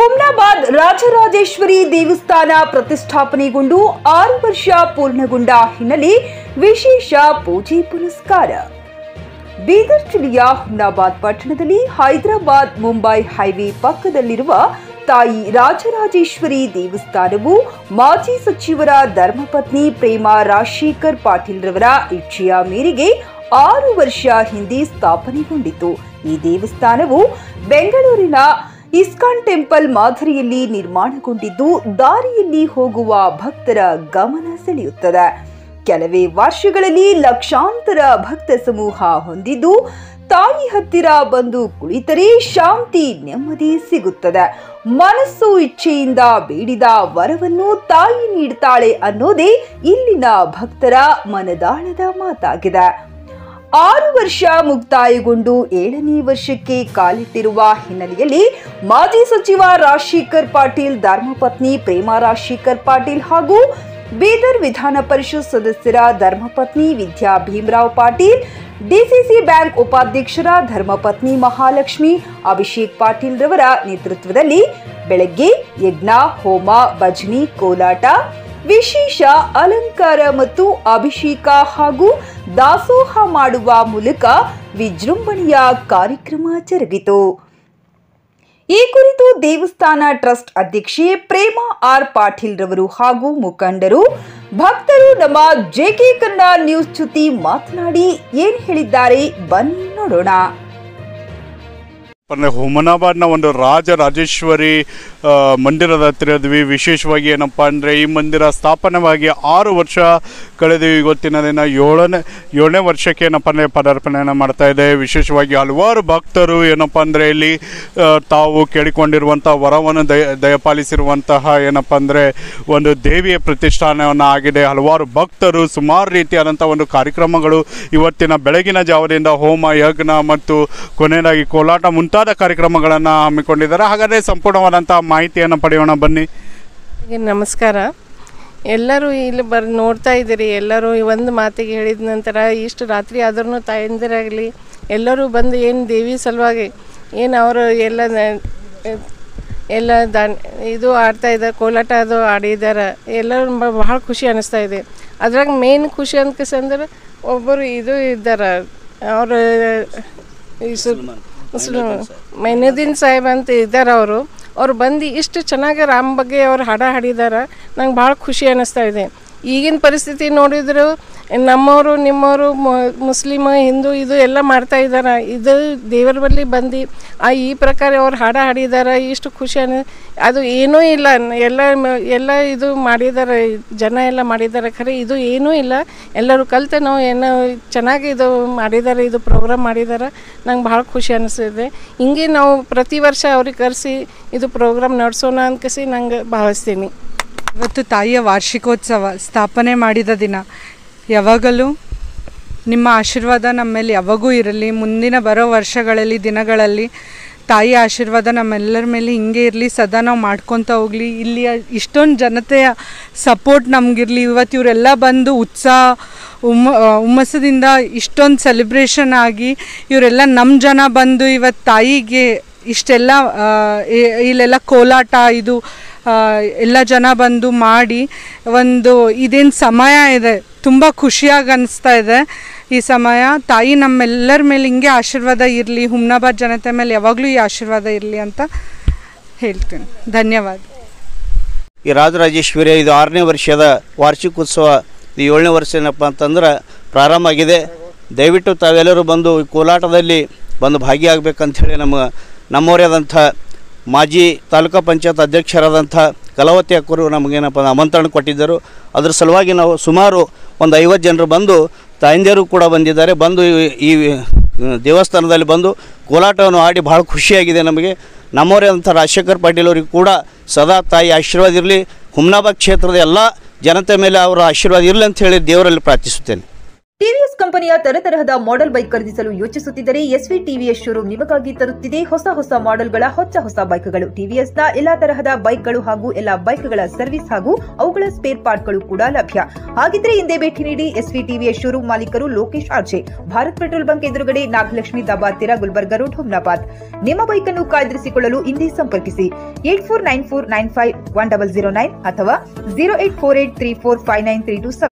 ಹುಮ್ನಾಬಾದ್ ರಾಜರಾಜೇಶ್ವರಿ ದೇವಸ್ಥಾನ ಪ್ರತಿಷ್ಠಾಪನೆಗೊಂಡು ಆರು ವರ್ಷ ಪೂರ್ಣಗೊಂಡ ಹಿನ್ನೆಲೆ ವಿಶೇಷ ಪೂಜೆ ಪುನಸ್ಕಾರ ಬೀದರ್ ಜಿಲ್ಲೆಯ ಹುಮ್ನಾಬಾದ್ ಪಟ್ಟಣದಲ್ಲಿ ಹೈದರಾಬಾದ್ ಮುಂಬೈ ಹೈವೇ ಪಕ್ಕದಲ್ಲಿರುವ ತಾಯಿ ರಾಜರಾಜೇಶ್ವರಿ ದೇವಸ್ಥಾನವು ಮಾಜಿ ಸಚಿವರ ಧರ್ಮಪತ್ನಿ ಪ್ರೇಮಾ ರಾಜಶೇಖರ್ ಪಾಟೀಲ್ ರವರ ಇಚ್ಛೆಯ ಮೇರೆಗೆ ಆರು ವರ್ಷ ಹಿಂದೆ ಸ್ಥಾಪನೆಗೊಂಡಿತು ಈ ದೇವಸ್ಥಾನವು ಬೆಂಗಳೂರಿನ ಇಸ್ಕಾನ್ ಟೆಂಪಲ್ ಮಾದರಿಯಲ್ಲಿ ನಿರ್ಮಾಣಗೊಂಡಿದ್ದು ದಾರಿಯಲ್ಲಿ ಹೋಗುವ ಭಕ್ತರ ಗಮನ ಸೆಳೆಯುತ್ತದೆ ಕೆಲವೇ ವರ್ಷಗಳಲ್ಲಿ ಲಕ್ಷಾಂತರ ಭಕ್ತ ಸಮೂಹ ಹೊಂದಿದ್ದು ತಾಯಿ ಹತ್ತಿರ ಬಂದು ಕುಳಿತರೆ ಶಾಂತಿ ನೆಮ್ಮದಿ ಸಿಗುತ್ತದೆ ಮನಸ್ಸು ಇಚ್ಛೆಯಿಂದ ಬೇಡಿದ ವರವನ್ನು ತಾಯಿ ನೀಡ್ತಾಳೆ ಅನ್ನೋದೇ ಇಲ್ಲಿನ ಭಕ್ತರ ಮನದಾಳದ ಮಾತಾಗಿದೆ ಆರು ವರ್ಷ ಮುಕ್ತಾಯಗೊಂಡು ಏಳನೇ ವರ್ಷಕ್ಕೆ ಕಾಲಿಟ್ಟಿರುವ ಹಿನ್ನೆಲೆಯಲ್ಲಿ ಮಾಜಿ ಸಚಿವ ರಾಜಶೇಖರ್ ಪಾಟೀಲ್ ಧರ್ಮಪತ್ನಿ ಪ್ರೇಮಾ ರಾಜಶೇಖರ್ ಪಾಟೀಲ್ ಹಾಗೂ ಬೀದರ್ ವಿಧಾನ ಪರಿಷತ್ ಸದಸ್ಯರ ಧರ್ಮಪತ್ನಿ ವಿದ್ಯಾ ಭೀಮರಾವ್ ಪಾಟೀಲ್ ಡಿಸಿಸಿ ಬ್ಯಾಂಕ್ ಉಪಾಧ್ಯಕ್ಷರ ಧರ್ಮಪತ್ನಿ ಮಹಾಲಕ್ಷ್ಮಿ ಅಭಿಷೇಕ್ ಪಾಟೀಲ್ ರವರ ನೇತೃತ್ವದಲ್ಲಿ ಬೆಳಗ್ಗೆ ಯಜ್ಞ ಹೋಮ ಭಜನಿ ಕೋಲಾಟ ವಿಶೇಷ ಅಲಂಕಾರ ಮತ್ತು ಅಭಿಷೇಕ ಹಾಗೂ ದಾಸೋಹ ಮಾಡುವ ಮೂಲಕ ವಿಜೃಂಭಣೆಯ ಕಾರ್ಯಕ್ರಮ ಜರುಗಿತು ಈ ಕುರಿತು ದೇವಸ್ಥಾನ ಟ್ರಸ್ಟ್ ಅಧ್ಯಕ್ಷೆ ಪ್ರೇಮಾ ಆರ್ ಪಾಟೀಲ್ ರವರು ಹಾಗೂ ಮುಖಂಡರು ಭಕ್ತರು ನಮ್ಮ ಜೆಕೆ ಕನ್ನಡ ನ್ಯೂಸ್ ಜೊತೆ ಮಾತನಾಡಿ ಏನ್ ಹೇಳಿದ್ದಾರೆ ಬನ್ನಿ ನೋಡೋಣ ಅಂದರೆ ಹುಮನಾಬಾದ್ನ ಒಂದು ರಾಜರಾಜೇಶ್ವರಿ ಆ, ಮಂದಿರದ ಹತ್ತಿರ ಇದ್ವಿ ವಿಶೇಷವಾಗಿ ಏನಪ್ಪ ಅಂದರೆ ಈ ಮಂದಿರ ಸ್ಥಾಪನೆವಾಗಿ ಆರು ವರ್ಷ ಕಳೆದಿವಿ ಇವತ್ತಿನ ದಿನ ಏಳನೇ ಏಳನೇ ವರ್ಷಕ್ಕೆ ಏನಪ್ಪ ಅಂದರೆ ಪದಾರ್ಪಣೆಯನ್ನು ಮಾಡ್ತಾ ಇದೆ ವಿಶೇಷವಾಗಿ ಹಲವಾರು ಭಕ್ತರು ಏನಪ್ಪ ಅಂದರೆ ಇಲ್ಲಿ ಆ, ತಾವು ಕೇಳಿಕೊಂಡಿರುವಂಥ ವರವನ್ನು ದಯ ದಯಪಾಲಿಸಿರುವಂತಹ ಏನಪ್ಪ ಅಂದರೆ ಒಂದು ದೇವಿಯ ಪ್ರತಿಷ್ಠಾನವನ್ನು ಆಗಿದೆ ಹಲವಾರು ಭಕ್ತರು ಸುಮಾರು ರೀತಿಯಾದಂಥ ಒಂದು ಕಾರ್ಯಕ್ರಮಗಳು ಇವತ್ತಿನ ಬೆಳಗಿನ ಜಾವದಿಂದ ಹೋಮ ಯಜ್ಞ ಮತ್ತು ಕೊನೆಯದಾಗಿ ಕೋಲಾಟ ಮುಂತಾದ ಕಾರ್ಯಕ್ರಮಗಳನ್ನು ಹಮ್ಮಿಕೊಂಡಿದ್ದಾರೆ ಹಾಗಾದರೆ ಸಂಪೂರ್ಣವಾದಂಥ ಮಾಹಿತಿಯನ್ನು ಪಡೆಯೋಣ ಬನ್ನಿ ಈಗ ನಮಸ್ಕಾರ ಎಲ್ಲರೂ ಇಲ್ಲಿ ಬರ್ ನೋಡ್ತಾ ಇದ್ದೀರಿ ಎಲ್ಲರೂ ಈ ಒಂದು ಮಾತಿಗೆ ಹೇಳಿದ ನಂತರ ಇಷ್ಟು ರಾತ್ರಿ ಆದ್ರೂ ತಾಯಂದಿರಾಗಲಿ ಎಲ್ಲರೂ ಬಂದು ಏನು ದೇವಿ ಸಲುವಾಗಿ ಏನು ಅವರು ಎಲ್ಲ ನ- ಎಲ್ಲ ದಾನ್ ಇದು ಆಡ್ತಾ ಇದ್ದಾರೆ ಕೋಲಾಟ ಅದು ಆಡಿದ್ದಾರೆ ಎಲ್ಲರೂ ಬ- ಬಹಳ ಖುಷಿ ಅನ್ನಿಸ್ತಾ ಇದೆ ಅದ್ರಾಗ ಮೇನ್ ಖುಷಿ ಅಂತಕಂದ್ರೆ ಒಬ್ಬರು ಇದು ಇದ್ದಾರೆ ಅವರು ಮೈನುದ್ದೀನ್ ಸಾಹೇಬ್ ಅಂತ ಇದ್ದಾರೆ ಅವರು ಅವ್ರು ಬಂದು ಇಷ್ಟು ಚೆನ್ನಾಗಿ ರಾಮ್ ಬಗ್ಗೆ ಅವ್ರು ಹಾಡ ಹಾಡಿದ್ದಾರೆ ನಂಗೆ ಭಾಳ ಖುಷಿ ಅನ್ನಿಸ್ತಾ ಇದೆ ಈಗಿನ ಪರಿಸ್ಥಿತಿ ನೋಡಿದ್ರು ನಮ್ಮವರು ನಿಮ್ಮವರು ಮುಸ್ಲಿಮ್ ಹಿಂದೂ ಇದು ಎಲ್ಲ ಮಾಡ್ತಾ ಇದ್ದಾರೆ ಇದು ದೇವರ ಬಳಿ ಬಂದು ಆ ಈ ಪ್ರಕಾರ ಅವ್ರು ಹಾಡ ಹಾಡಿದ್ದಾರೆ ಇಷ್ಟು ಖುಷಿ ಅನ್ನ ಅದು ಏನೂ ಇಲ್ಲ ಎಲ್ಲ ಮ- ಎಲ್ಲ ಇದು ಮಾಡಿದ್ದಾರೆ ಜನ ಎಲ್ಲ ಮಾಡಿದ್ದಾರೆ ಖರೆ ಇದು ಏನೂ ಇಲ್ಲ ಎಲ್ಲರೂ ಕಲಿತು ನಾವು ಏನೋ ಚೆನ್ನಾಗಿ ಇದು ಮಾಡಿದ್ದಾರೆ ಇದು ಪ್ರೋಗ್ರಾಮ್ ಮಾಡಿದ್ದಾರೆ ನಂಗೆ ಭಾಳ ಖುಷಿ ಅನಿಸ್ತಿದೆ ಹಿಂಗೆ ನಾವು ಪ್ರತಿ ವರ್ಷ ಅವ್ರಿಗೆ ಕರೆಸಿ ಇದು ಪ್ರೋಗ್ರಾಮ್ ನಡೆಸೋಣ ಅನ್ಕಸಿ ನಂಗೆ ಭಾವಿಸ್ತೀನಿ ಇವತ್ತು ತಾಯಿಯ ವಾರ್ಷಿಕೋತ್ಸವ ಸ್ಥಾಪನೆ ಮಾಡಿದ ದಿನ ಯಾವಾಗಲೂ ನಿಮ್ಮ ಆಶೀರ್ವಾದ ನಮ್ಮ ಮೇಲೆ ಯಾವಾಗೂ ಇರಲಿ ಮುಂದಿನ ಬರೋ ವರ್ಷಗಳಲ್ಲಿ ದಿನಗಳಲ್ಲಿ ತಾಯಿಯ ಆಶೀರ್ವಾದ ನಮ್ಮೆಲ್ಲರ ಮೇಲೆ ಹಿಂಗೆ ಇರಲಿ ಸದಾ ನಾವು ಮಾಡ್ಕೊತ ಹೋಗಲಿ ಇಲ್ಲಿಯ ಇಷ್ಟೊಂದು ಜನತೆಯ ಸಪೋರ್ಟ್ ನಮಗಿರಲಿ ಇವತ್ತು ಇವರೆಲ್ಲ ಬಂದು ಉತ್ಸಾಹ ಉಮ್ಮ ಹುಮ್ಮಸದಿಂದ ಇಷ್ಟೊಂದು ಸೆಲೆಬ್ರೇಷನ್ ಆಗಿ ಇವರೆಲ್ಲ ನಮ್ಮ ಜನ ಬಂದು ಇವತ್ತು ತಾಯಿಗೆ ಇಷ್ಟೆಲ್ಲ ಆ, ಇ- ಇಲ್ಲೆಲ್ಲ ಕೋಲಾಟ ಇದು ಆ, ಎಲ್ಲ ಜನ ಬಂದು ಮಾಡಿ ಒಂದು ಇದೇನು ಸಮಯ ಇದೆ ತುಂಬ ಖುಷಿಯಾಗಿ ಅನಿಸ್ತಾ ಇದೆ ಈ ಸಮಯ ತಾಯಿ ನಮ್ಮೆಲ್ಲರ ಮೇಲೆ ಹಿಂಗೆ ಆಶೀರ್ವಾದ ಇರಲಿ ಹುಮ್ನಾಬಾದ್ ಜನತೆ ಮೇಲೆ ಯಾವಾಗಲೂ ಈ ಆಶೀರ್ವಾದ ಇರಲಿ ಅಂತ ಹೇಳ್ತೀನಿ ಧನ್ಯವಾದ ಈ ರಾಜರಾಜೇಶ್ವರಿ ಇದು ಆರನೇ ವರ್ಷದ ವಾರ್ಷಿಕೋತ್ಸವ ಇದು ಏಳನೇ ವರ್ಷ ಏನಪ್ಪ ಅಂತಂದ್ರೆ ಪ್ರಾರಂಭ ಆಗಿದೆ ದಯವಿಟ್ಟು ತಾವೆಲ್ಲರೂ ಬಂದು ಈ ಕೋಲಾಟದಲ್ಲಿ ಬಂದು ಭಾಗಿಯಾಗಬೇಕಂಥೇಳಿ ನಮ್ಮ ನಮ್ಮವರೇ ಆದಂಥ ಮಾಜಿ ತಾಲೂಕಾ ಪಂಚಾಯತ್ ಅಧ್ಯಕ್ಷರಾದಂಥ ಕಲಾವತಿ ಅಕ್ಕರು ನಮಗೇನಪ್ಪ ಅಂದ್ರೆ ಆಮಂತ್ರಣ ಕೊಟ್ಟಿದ್ದರು ಅದ್ರ ಸಲುವಾಗಿ ನಾವು ಸುಮಾರು ಒಂದು ಐವತ್ತು ಜನರು ಬಂದು ತಾಯಂದಿರು ಕೂಡ ಬಂದಿದ್ದಾರೆ ಬಂದು ಈ- ಈ ದೇವಸ್ಥಾನದಲ್ಲಿ ಬಂದು ಕೋಲಾಟವನ್ನು ಆಡಿ ಭಾಳ ಖುಷಿಯಾಗಿದೆ ನಮಗೆ ನಮ್ಮವರೇ ಅಂಥ ರಾಜಶೇಖರ್ ಪಾಟೀಲ್ ಅವರಿಗೆ ಕೂಡ ಸದಾ ತಾಯಿ ಆಶೀರ್ವಾದ ಇರಲಿ ಹುಮ್ನಾಬಾದ್ ಕ್ಷೇತ್ರದ ಎಲ್ಲ ಜನತೆ ಮೇಲೆ ಅವರ ಆಶೀರ್ವಾದ ಇರಲಿ ಅಂತ ಹೇಳಿ ದೇವರಲ್ಲಿ ಪ್ರಾರ್ಥಿಸುತ್ತೇನೆ ಟಿವಿಎಸ್ ಕಂಪನಿಯ ತರತರಹದ ಮಾಡೆಲ್ ಬೈಕ್ ಖರೀದಿಸಲು ಯೋಚಿಸುತ್ತಿದ್ದರೆ ಎಸ್ವಿ ಟಿವಿಎಸ್ ಶೋರೂಮ್ ನಿಮಗಾಗಿ ತರುತ್ತಿದೆ ಹೊಸ ಹೊಸ ಮಾಡೆಲ್ಗಳ ಹೊಸ ಹೊಸ ಬೈಕ್ಗಳು ಟಿವಿಎಸ್ನ ಎಲ್ಲಾ ತರಹದ ಬೈಕ್ಗಳು ಹಾಗೂ ಎಲ್ಲಾ ಬೈಕ್ಗಳ ಸರ್ವಿಸ್ ಹಾಗೂ ಅವುಗಳ ಸ್ಪೇರ್ ಪಾರ್ಟ್ಗಳು ಕೂಡ ಲಭ್ಯ ಹಾಗಿದ್ರೆ ಹಿಂದೆ ಭೇಟಿ ನೀಡಿ ಎಸ್ವಿ ಟಿವಿಎಸ್ ಶೋರೂಮ್ ಮಾಲೀಕರು Lokesh RJ Bharat petrol bunk ಎದುರುಗಡೆ ನಾಗಲಕ್ಷ್ಮಿ ದಾಬಾದ್ ತೀರ ಗುಲ್ಬರ್ಗ ರೋಡ್ ಹುಮ್ನಾಬಾದ್ ನಿಮ್ಮ ಬೈಕ್ ಅನ್ನು ಕಾಯ್ದಿರಿಸಿಕೊಳ್ಳಲು ಹಿಂದೆ ಸಂಪರ್ಕಿಸಿ eight four nine four nine five one double zero nine ಅಥವಾ zero eight four eight three four five nine three to